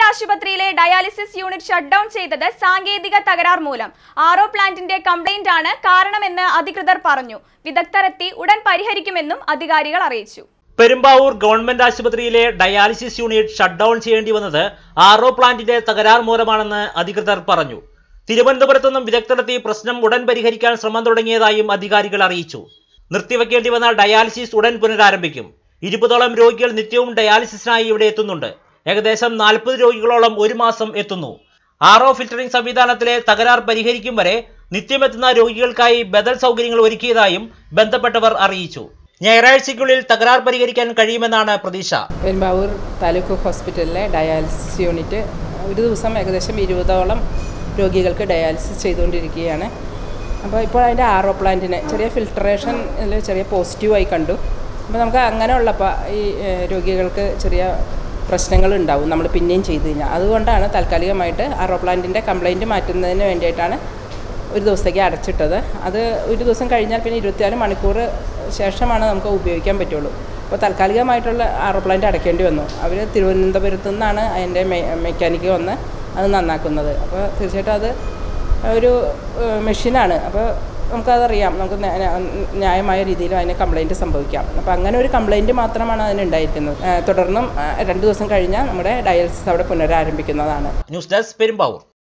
ആശുപത്രിയിലെ dialysis unit shut down ചെയ്തത് സാങ്കേതിക തകരാർ മൂലം ആറോ പ്ലാന്റിന്റെ കംപ്ലൈന്റ് ആണ് കാരണമെന്ന് അധികൃതർ പറഞ്ഞു വിദഗ്ധർ എത്തി ഉടൻ പരിഹരിക്കുമെന്നും അധികാരികൾ അറിയിച്ചു പെരുമ്പാവൂർ ഗവൺമെന്റ് ആശുപത്രിയിലെ ഡയാലിസിസ് യൂണിറ്റ് ഷട്ട് ഡൗൺ ചെയ്യേണ്ടി വന്നത് ആർഒ പ്ലാന്റിന്റെ തകരാർ മൂലമാണെന്ന് അധികൃതർ പറഞ്ഞു തിരുവനന്തപുരത്തു നിന്നും വിദഗ്ധരെത്തി പ്രശ്നം ഉടൻ പരിഹരിക്കാൻ ശ്രമം തുടങ്ങിയതായും അധികാരികൾ അറിയിച്ചു നിർത്തിവെക്കേണ്ടി വന്ന ഡയാലിസിസ് ഉടൻ പുനരാരംഭിക്കും ഇരുപതോളം രോഗികൾ നിത്യവും ഡയാലിസിസിനായി ഇവിടെ എത്തുന്നുണ്ട് ഏകദേശം നാൽപ്പത് രോഗികളോളം ഒരു മാസം എത്തുന്നു ആർഒ ഫിൽറ്ററിംഗ് സംവിധാനത്തിലെ തകരാർ പരിഹരിക്കും വരെ നിത്യമെത്തുന്ന രോഗികൾക്കായി ബദൽ സൗകര്യങ്ങൾ ഒരുക്കിയതായും ബന്ധപ്പെട്ടവർ അറിയിച്ചു ഞായറാഴ്ചയ്ക്കുള്ളിൽ തകരാർ പരിഹരിക്കാൻ കഴിയുമെന്നാണ് പ്രതീക്ഷ പെരുമ്പാവൂർ താലൂക്ക് ഹോസ്പിറ്റലിലെ ഡയാലിസിസ് യൂണിറ്റ് ഒരു ദിവസം ഏകദേശം ഇരുപതോളം രോഗികൾക്ക് ഡയാലിസിസ് ചെയ്തുകൊണ്ടിരിക്കുകയാണ് അപ്പോൾ ഇപ്പോൾ അതിൻ്റെ ആറോ പ്ലാന്റിന് ചെറിയ ഫിൽട്രേഷൻ ചെറിയ പോസിറ്റീവായി കണ്ടു അപ്പോൾ നമുക്ക് അങ്ങനെയുള്ളപ്പോൾ ഈ ഏഹ്, രോഗികൾക്ക് ചെറിയ പ്രശ്നങ്ങൾ ഉണ്ടാവും നമ്മൾ പിന്നെയും ചെയ്തു കഴിഞ്ഞാൽ അതുകൊണ്ടാണ് താൽക്കാലികമായിട്ട് ആറോ പ്ലാന്റിൻ്റെ കംപ്ലൈൻറ്റ് മാറ്റുന്നതിന് വേണ്ടിയിട്ടാണ് ഒരു ദിവസത്തേക്ക് അടച്ചിട്ടത് അത് ഒരു ദിവസം കഴിഞ്ഞാൽ പിന്നെ ഇരുപത്തിനാല് മണിക്കൂർ ശേഷമാണ് നമുക്ക് ഉപയോഗിക്കാൻ പറ്റുള്ളൂ അപ്പോൾ താൽക്കാലികമായിട്ടുള്ള ആറോ പ്ലാന്റ് അടയ്ക്കേണ്ടി വന്നു അവർ തിരുവനന്തപുരത്തു നിന്നാണ് അതിൻ്റെ മെ മെക്കാനിക്ക് വന്ന് അത് നന്നാക്കുന്നത് അപ്പോൾ തീർച്ചയായിട്ടും അത് ഒരു ഏഹ്, മെഷീനാണ് അപ്പോൾ നമുക്കതറിയാം നമുക്ക് ന്യാ- ന്യാ- ന്യായമായ രീതിയിൽ അതിന് കംപ്ലൈൻറ്റ് സംഭവിക്കാം അപ്പോൾ അങ്ങനെ ഒരു കംപ്ലൈൻറ്റ് മാത്രമാണ് അതിനുണ്ടായിരിക്കുന്നത് ഏഹ്, തുടർന്നും ഏഹ്, രണ്ട് ദിവസം കഴിഞ്ഞാൽ നമ്മുടെ ഡയാലിസിസ് അവിടെ പുനരാരംഭിക്കുന്നതാണ് ന്യൂസ് ഡെസ്ക് പെരുമ്പാവൂർ